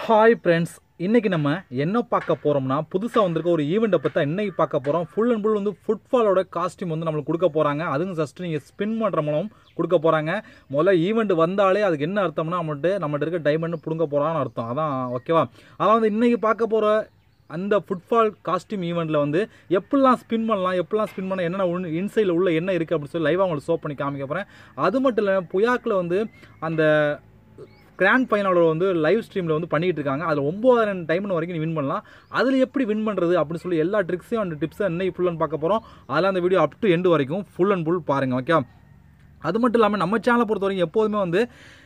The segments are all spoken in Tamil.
ஹாய் ஃப்ரெண்ட்ஸ் இன்றைக்கி நம்ம என்ன பார்க்க போகிறோம்னா புதுசாக வந்திருக்க ஒரு ஈவெண்ட்டை பற்றி இன்னைக்கு பார்க்க போகிறோம் ஃபுல் அண்ட் ஃபுல் வந்து ஃபுட்பாலோட காஸ்டியூம் வந்து நம்மளுக்கு கொடுக்க போகிறாங்க அதுவும் ஜஸ்ட் நீங்கள் ஸ்பின் பண்ணுற மூலம் கொடுக்க போகிறாங்க முதல்ல ஈவெண்ட் வந்தாலே அதுக்கு என்ன அர்த்தம்னா நம்மகிட்ட நம்மகிட்ட இருக்க டைமண்ட் பிடுங்க போகிறான்னு அர்த்தம் அதான் ஓகேவா அதான் வந்து இன்றைக்கி பார்க்க போகிற அந்த ஃபுட்பால் காஸ்டியூம் ஈவெண்ட்டில் வந்து எப்படிலாம் ஸ்பின் பண்ணலாம் எப்படிலாம் ஸ்பின் பண்ண என்னென்ன உள்ள இன்சைடில் உள்ள என்ன இருக்குது அப்படின்னு சொல்லி லைவாக உங்களுக்கு ஷோ பண்ணி காமிக்க போகிறேன் அது மட்டும் இல்லாமல் புயாக்கில் வந்து அந்த கிராண்ட் ஃபைனலோட வந்து லைவ் ஸ்ட்ரீமில் வந்து பண்ணிக்கிட்டு இருக்காங்க அதில் ஒம்பதாயிரம் டைமண்ட் வரைக்கும் நீ வின் பண்ணலாம் அதில் எப்படி வின் பண்ணுறது அப்படின்னு சொல்லி எல்லா ட்ரிக்ஸையும் அந்த டிப்ஸை இன்னைக்கு ஃபுல் அண்ட் பார்க்க போகிறோம் அதெல்லாம் அந்த வீடியோ அப் டு எண்டு வரைக்கும் ஃபுல் அண்ட் ஃபுல் பாருங்கள் ஓகே அது மட்டும் இல்லாமல் நம்ம சேனலை பொறுத்த வரைக்கும் எப்போதுமே வந்து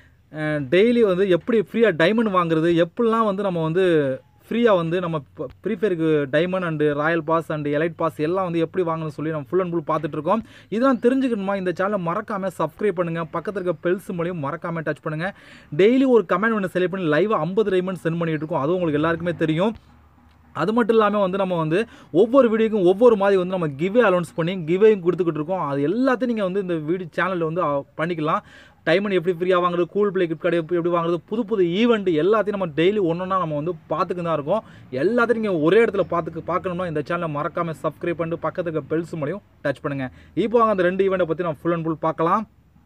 டெய்லி வந்து எப்படி ஃப்ரீயாக டைமண்ட் வாங்குறது எப்படிலாம் வந்து நம்ம வந்து ஃப்ரீயாக வந்து நம்ம ஃப்ரீ ஃபயருக்கு diamond and royal pass and elite pass எல்லாம் வந்து எப்படி வாங்கணும்னு சொல்லி நம்ம ஃபுல் அண்ட் ஃபுல் பார்த்துட்டு இருக்கோம் இதெல்லாம் தெரிஞ்சுக்கணுமா இந்த சேனலை மறக்காமல் சப்ஸ்கிரைப் பண்ணுங்கள் பக்கத்தில் இருக்க பெல்ஸ் மூலியம் மறக்காமல் டச் பண்ணுங்கள் டெய்லி ஒரு கமெண்ட் ஒன்று செலக்ட் பண்ணி லைவாக ஐம்பது டைமண்ட் சென்ட் பண்ணிட்டு இருக்கோம் அதுவும் உங்களுக்கு எல்லாருக்குமே தெரியும் அது மட்டும் இல்லாமல் வந்து நம்ம வந்து ஒவ்வொரு வீடியோக்கும் ஒவ்வொரு மாதிரி வந்து நம்ம கிவே அலௌன்ஸ் பண்ணி கிவேயும் கொடுத்துக்கிட்டு இருக்கோம் அது எல்லாத்தையும் நீங்கள் வந்து இந்த வீடியோ சேனலில் வந்து அஹ், பண்ணிக்கலாம் டைமண்ட் எப்படி ஃப்ரீயாக வாங்குறது கூல் பிளே கிஃப்ட் கார்டு எப்படி எப்படி வாங்குறது புது புது ஈவெண்ட் எல்லாத்தையும் நம்ம டெய்லி ஒன்றா நம்ம வந்து பார்த்துக்கு தான் இருக்கோம் எல்லாத்தையும் நீங்கள் ஒரே இடத்துல பார்த்துக்கு பார்க்கணும்னா இந்த சேனலை மறக்காமல் சப்ஸ்கிரைப் பண்ணிட்டு பக்கத்துக்கு இருக்க பெல்ஸ் மூலியம் டச் பண்ணுங்கள் இப்போ வாங்க அந்த ரெண்டு ஈவெண்ட்டை பற்றி நம்ம ஃபுல் அண்ட் ஃபுல் பார்க்கலாம்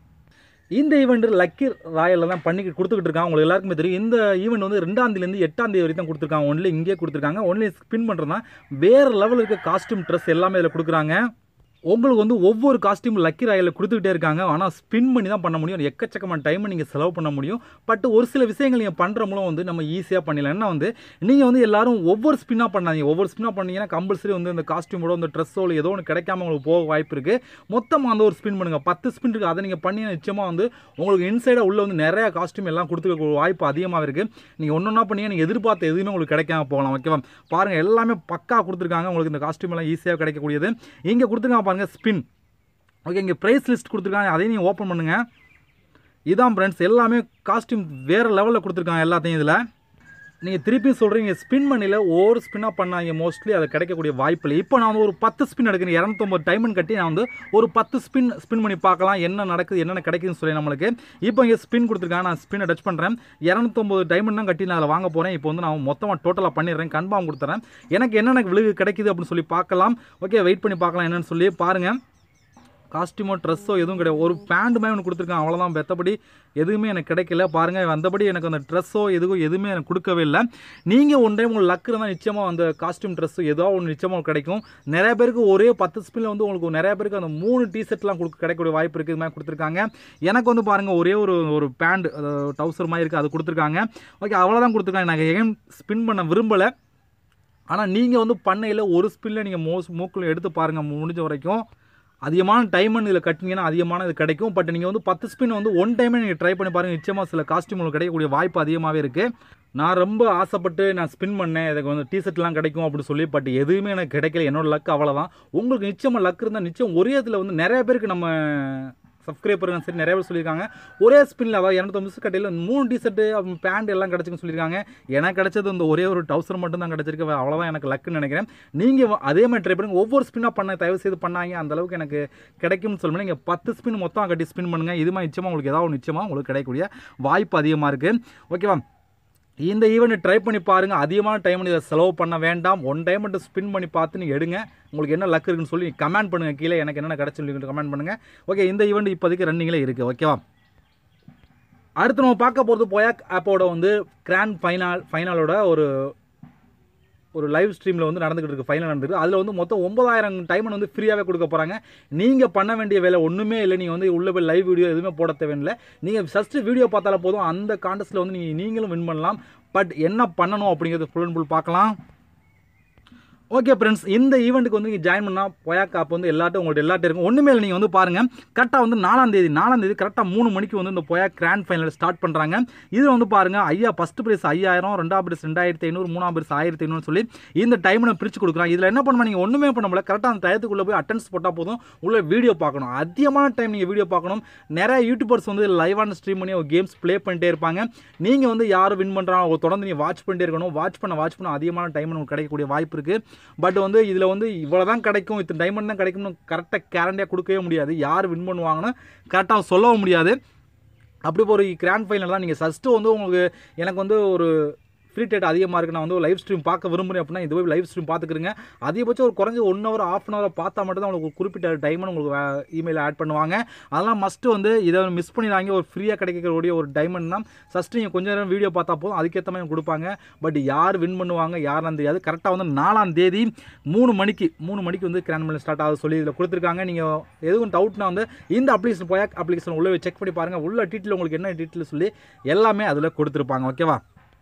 இந்த ஈவெண்ட் லக்கி ராயலில் தான் பண்ணி கொடுத்துக்கிட்டு இருக்காங்க உங்களுக்கு எல்லாருக்குமே தெரியும் இந்த ஈவெண்ட் வந்து ரெண்டாம் தேதியிலேருந்து எட்டாம் தேதி வரைக்கும் தான் கொடுத்துருக்காங்க ஒன்லி இங்கே கொடுத்துருக்காங்க ஒன்லி ஸ்பின் பண்ணுறதுனா வேறு லெவலில் இருக்க காஸ்டியூம் ட்ரெஸ் எல்லாமே இதில் கொடுக்குறாங்க உங்களுக்கு வந்து ஒவ்வொரு காஸ்டியூம் லக்கி ராயலில் கொடுத்துக்கிட்டே இருக்காங்க ஆனால் ஸ்பின் பண்ணி தான் பண்ண முடியும் எக்கச்சக்கமான டைம் நீங்கள் செலவு பண்ண முடியும் பட் ஒரு சில விஷயங்கள் நீங்கள் பண்ணுற மூலம் வந்து நம்ம ஈஸியாக பண்ணிடலாம் என்ன வந்து நீங்கள் வந்து எல்லாரும் ஒவ்வொரு ஸ்பின்னாக பண்ணாதீங்க ஒவ்வொரு ஸ்பின்னாக பண்ணீங்கன்னா கம்பல்சரி வந்து இந்த காஸ்டியூமோட இந்த ட்ரெஸ்ஸோ ஏதோ ஒன்று கிடைக்காம உங்களுக்கு போக வாய்ப்பு இருக்குது மொத்தமாக அந்த ஒரு ஸ்பின் பண்ணுங்கள் பத்து ஸ்பின் இருக்குது அதை நீங்கள் பண்ணீங்கன்னா நிச்சயமாக வந்து உங்களுக்கு இன்சைடாக உள்ள வந்து நிறையா காஸ்டியூம் எல்லாம் கொடுத்துக்க வாய்ப்பு அதிகமாக இருக்குது நீங்கள் ஒன்று ஒன்றா பண்ணீங்க நீங்கள் எதிர்பார்த்த எதுவுமே உங்களுக்கு கிடைக்காம போகலாம் ஓகேவா பாருங்கள் எல்லாமே பக்கா கொடுத்துருக்காங்க உங்களுக்கு இந்த காஸ்டியூம் எல்லாம் ஈஸியாக கிடைக்கக்கூடியது இங்கே கொடுத்துருக்காங்க பாருங்கள் ஸ்பின் ஓகே இங்கே ப்ரைஸ் லிஸ்ட் கொடுத்துருக்காங்க அதையும் நீங்கள் ஓப்பன் பண்ணுங்கள் இதான் ஃப்ரெண்ட்ஸ் எல்லாமே காஸ்டியூம் வேறு லெவலில் கொடுத்துருக்காங்க எல்லாத்தையும் இதில் நீங்கள் திருப்பி சொல்கிறீங்க ஸ்பின் பண்ணியில் ஒவ்வொரு ஸ்பின்னாக பண்ணாங்க மோஸ்ட்லி அது கிடைக்கக்கூடிய வாய்ப்பு இல்லை இப்போ நான் வந்து ஒரு பத்து ஸ்பின் எடுக்கிறேன் இரநூத்தொம்பது டைமண்ட் கட்டி நான் வந்து ஒரு பத்து ஸ்பின் ஸ்பின் பண்ணி பார்க்கலாம் என்ன நடக்குது என்னென்ன கிடைக்குதுன்னு சொல்லி நம்மளுக்கு இப்போ இங்கே ஸ்பின் கொடுத்துருக்காங்க நான் ஸ்பின்னை டச் பண்ணுறேன் இரநூத்தொம்பது டைமண்ட் தான் கட்டி நான் அதில் வாங்க போகிறேன் இப்போ வந்து நான் மொத்தமாக டோட்டலாக பண்ணிடுறேன் கன்ஃபார்ம் கொடுத்துறேன் எனக்கு என்னென்ன விழுகு கிடைக்குது அப்படின்னு சொல்லி பார்க்கலாம் ஓகே வெயிட் பண்ணி பார்க்கலாம் என்னன்னு சொல்லி பாருங்கள் காஸ்டியூமோ ட்ரெஸ்ஸோ எதுவும் கிடையாது ஒரு பேண்ட் மாதிரி ஒன்று கொடுத்துருக்காங்க அவ்வளோதான் மற்றபடி எதுவுமே எனக்கு கிடைக்கல பாருங்கள் வந்தபடி எனக்கு அந்த ட்ரெஸ்ஸோ எதுவும் எதுவுமே எனக்கு கொடுக்கவே இல்லை நீங்கள் ஒன் டைம் உங்களுக்கு லக் இருந்தால் நிச்சயமாக அந்த காஸ்டியூம் ட்ரெஸ்ஸோ ஏதோ ஒன்று நிச்சயமாக உங்களுக்கு கிடைக்கும் நிறைய பேருக்கு ஒரே பத்து ஸ்பின்னில் வந்து உங்களுக்கு நிறைய பேருக்கு அந்த மூணு டிஷர்ட்லாம் கொடுக்க கிடைக்கக்கூடிய வாய்ப்பு இருக்குது இது மாதிரி கொடுத்துருக்காங்க எனக்கு வந்து பாருங்கள் ஒரே ஒரு ஒரு பேண்ட் டவுசர் மாதிரி இருக்குது அது கொடுத்துருக்காங்க ஓகே அவ்வளோதான் கொடுத்துருக்காங்க எனக்கு ஏன் ஸ்பின் பண்ண விரும்பலை ஆனால் நீங்கள் வந்து பண்ணையில் ஒரு ஸ்பின்னில் நீங்கள் மோஸ் மூக்கில் எடுத்து பாருங்கள் முடிஞ்ச வரைக்கும் அதிகமான டைமண்ட் இதில் கட்டினீங்கன்னா அதிகமான இது கிடைக்கும் பட் நீங்கள் வந்து பத்து ஸ்பின் வந்து ஒன் டைமே நீங்கள் ட்ரை பண்ணி பாருங்கள் நிச்சயமாக சில காஸ்டியூம் உங்களுக்கு கிடைக்கக்கூடிய வாய்ப்பு அதிகமாகவே இருக்குது நான் ரொம்ப ஆசைப்பட்டு நான் ஸ்பின் பண்ணேன் இதுக்கு வந்து டிஷர்ட்லாம் கிடைக்கும் அப்படின்னு சொல்லி பட் எதுவுமே எனக்கு கிடைக்கல என்னோட லக் அவ்வளோதான் உங்களுக்கு நிச்சயமாக லக் இருந்தால் நிச்சயம் ஒரே இதில் வந்து நிறைய பேருக்கு நம்ம சப்ஸ்கிரைபருங்க சரி நிறைய பேர் சொல்லியிருக்காங்க ஒரே ஸ்பின்னில் அதாவது இரநூத்தொம்பது கட்டையில் மூணு டிஷர்ட்டு பேண்ட் எல்லாம் கிடச்சின்னு சொல்லியிருக்காங்க எனக்கு கிடைச்சது இந்த ஒரே ஒரு டவுசர் மட்டும் தான் கிடச்சிருக்கு அவ்வளோதான் எனக்கு லக்குன்னு நினைக்கிறேன் நீங்கள் அதே மாதிரி ட்ரை பண்ணுங்கள் ஒவ்வொரு ஸ்பின்னாக பண்ண தயவு செய்து பண்ணாங்க அந்த அளவுக்கு எனக்கு கிடைக்கும்னு சொல்லுங்கள் நீங்கள் பத்து ஸ்பின் மொத்தம் கட்டி ஸ்பின் பண்ணுங்கள் இது மாதிரி நிச்சயமாக உங்களுக்கு ஏதாவது நிச்சயமாக உங்களுக்கு கிடைக்கக்கூடிய வாய்ப்பு அதிகமாக இருக்குது ஓகேவா இந்த ஈவெண்ட் ட்ரை பண்ணி பாருங்கள் அதிகமான டைம் இதை செலவு பண்ண வேண்டாம் ஒன் டைம் மட்டும் ஸ்பின் பண்ணி பார்த்து நீங்கள் எடுங்க உங்களுக்கு என்ன லக் இருக்குன்னு சொல்லி கமெண்ட் பண்ணுங்கள் கீழே எனக்கு என்னென்ன கிடச்சி கமெண்ட் பண்ணுங்கள் ஓகே இந்த ஈவெண்ட் இப்போதைக்கு ரன்னிங்கில் இருக்குது ஓகேவா அடுத்து நம்ம பார்க்க போகிறது போயாக் ஆப்போட வந்து கிராண்ட் ஃபைனல் ஃபைனலோட ஒரு ஒரு லைவ் ஸ்ட்ரீமில் வந்து நடந்துகிட்டு இருக்கு ஃபைனல் நடந்துருக்கு அதில் வந்து மொத்தம் ஒன்பதாயிரம் டைமண்ட் வந்து ஃப்ரீயாகவே கொடுக்க போகிறாங்க நீங்கள் பண்ண வேண்டிய வேலை ஒன்றுமே இல்லை நீங்கள் வந்து உள்ளே போய் லைவ் வீடியோ எதுவுமே போட தேவையில்லை நீங்கள் ஃபஸ்ட்டு வீடியோ பார்த்தாலே போதும் அந்த காண்டஸ்ட்டில் வந்து நீங்கள் நீங்களும் வின் பண்ணலாம் பட் என்ன பண்ணணும் அப்படிங்கிறது ஃபுல் அண்ட் ஃபுல் பார்க்கலாம் ஓகே ஃப்ரெண்ட்ஸ் இந்த ஈவெண்ட்டுக்கு வந்து நீங்கள் ஜாயின் பண்ணால் பொயாக் ஆப் வந்து எல்லாட்டும் உங்கள்ட்ட எல்லாட்டும் இருக்கும் ஒன்றுமே இல்லை நீங்கள் வந்து பாருங்கள் கரெக்டாக வந்து நாலாம் தேதி நாலாம் தேதி கரெக்டாக மூணு மணிக்கு வந்து இந்த பொயாக் கிராண்ட் ஃபைனல் ஸ்டார்ட் பண்ணுறாங்க இதில் வந்து பாருங்கள் ஐயா ஃபஸ்ட் ப்ரைஸ் ஐயாயிரம் ரெண்டாம் ப்ரைஸ் ரெண்டாயிரத்தி ஐநூறு மூணாம் ப்ரைஸ் ஆயிரத்தி ஐநூறு சொல்லி இந்த டைமை பிரித்து கொடுக்குறாங்க இதில் என்ன பண்ண நீங்கள் ஒன்றுமே பண்ண முடியல கரெக்டாக அந்த டயத்துக்குள்ளே போய் அட்டன்ஸ் போட்டால் போதும் உள்ள வீடியோ பார்க்கணும் அதிகமான டைம் நீங்கள் வீடியோ பார்க்கணும் நிறைய யூடியூபர்ஸ் வந்து லைவான ஸ்ட்ரீம் பண்ணி கேம்ஸ் ப்ளே பண்ணிட்டே இருப்பாங்க நீங்கள் வந்து யார் வின் பண்ணுறாங்க தொடர்ந்து நீங்கள் வாட்ச் பண்ணிட்டே இருக்கணும் வாட்ச் பண்ண வாட்ச் பண்ண அதிகமான டைம் நமக்கு கிடைக்கக்கூடிய வாய்ப்பு இருக்குது பட் வந்து இதில் வந்து இவ்வளோ தான் கிடைக்கும் இத்தனை டைமண்ட் தான் கிடைக்கும்னு கரெக்டாக கேரண்டியாக கொடுக்கவே முடியாது யார் வின் பண்ணுவாங்கன்னு கரெக்டாக சொல்லவும் முடியாது அப்படி ஒரு கிராண்ட் ஃபைனல் தான் நீங்கள் ஃபஸ்ட்டு வந்து உங்களுக்கு எனக்கு வந்து ஒரு ஃப்ரீ டேட் அதிகமாக இருக்கு நான் வந்து லைவ் ஸ்ட்ரீம் பார்க்க விரும்புகிறேன் அப்படின்னா இது போய் லைவ் ஸ்ட்ரீம் பார்த்துக்கிறங்க அதிகபட்சம் ஒரு குறைஞ்ச one hour half an hour பார்த்தா மட்டும் தான் உங்களுக்கு ஒரு குறிப்பிட்ட டைமண்ட் உங்களுக்கு இமெயில் ஆட் பண்ணுவாங்க அதெல்லாம் மஸ்ட்டு வந்து இதை மிஸ் பண்ணிடுறாங்க ஒரு ஃப்ரீயாக கிடைக்கக்கூடிய ஒரு டைமண்ட் தான் ஃபஸ்ட்டு நீங்கள் கொஞ்ச நேரம் வீடியோ பார்த்தா போதும் அதுக்கேற்ற மாதிரி கொடுப்பாங்க பட் யார் வின் பண்ணுவாங்க யாருன்னு தெரியாது கரெக்டாக வந்து நாலாம் தேதி மூணு மணிக்கு மூணு மணிக்கு வந்து கிராண்ட் மெல் ஸ்டார்ட் ஆகுது சொல்லி இதில் கொடுத்துருக்காங்க நீங்கள் எதுவும் டவுட்னா வந்து இந்த அப்ளிகேஷன் போய் அப்ளிகேஷன் உள்ள செக் பண்ணி பாருங்கள் உள்ள டீட்டெயில் உங்களுக்கு என்ன டீட்டெயில் சொல்லி எல்லாமே அதில் கொடுத்துருப்பாங்க ஓகேவா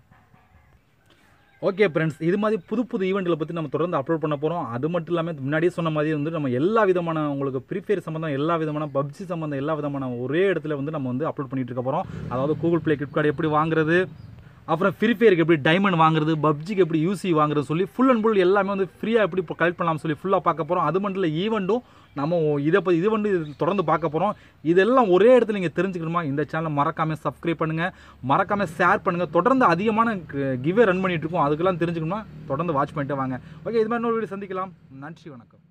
ஓகே ஃப்ரெண்ட்ஸ் இது மாதிரி புது புது ஈவெண்ட்டில் பற்றி நம்ம தொடர்ந்து அப்லோட் பண்ண போகிறோம் அது மட்டும் இல்லாமல் முன்னாடியே சொன்ன மாதிரி வந்து நம்ம எல்லா விதமான உங்களுக்கு ஃப்ரீ ஃபயர் சம்மந்தம் எல்லா விதமான பப்ஜி சம்மந்தம் எல்லா விதமான ஒரே இடத்துல வந்து நம்ம வந்து அப்லோட் பண்ணிட்டு இருக்க போகிறோம் அதாவது கூகுள் ப்ளே கிளிப்கார்ட் எப்படி வாங்குறது அப்புறம் ஃப்ரீ ஃபயருக்கு எப்படி டைமண்ட் வாங்குறது பப்ஜிக்கு எப்படி யூசி வாங்குறது சொல்லி ஃபுல் அண்ட் ஃபுல் எல்லாமே வந்து ஃப்ரீயாக எப்படி இப்போ கலெக்ட் பண்ணலாம் சொல்லி ஃபுல்லாக பார்க்க போகிறோம் அது மட்டும் இல்லை ஈவெண்ட்டும் நம்ம இதை பற்றி இது வந்து இது தொடர்ந்து பார்க்க போகிறோம் இதெல்லாம் ஒரே இடத்துல நீங்கள் தெரிஞ்சுக்கணுமா இந்த சேனலை மறக்காமல் சப்ஸ்கிரைப் பண்ணுங்கள் மறக்காமல் ஷேர் பண்ணுங்கள் தொடர்ந்து அதிகமான கிவே ரன் பண்ணிட்டு இருக்கோம் அதுக்கெல்லாம் தெரிஞ்சுக்கணுமா தொடர்ந்து வாட்ச் பண்ணிட்டு வாங்க ஓகே இது மாதிரி இன்னொரு வீடியோ சந்திக்கலாம் நன்றி வணக்கம்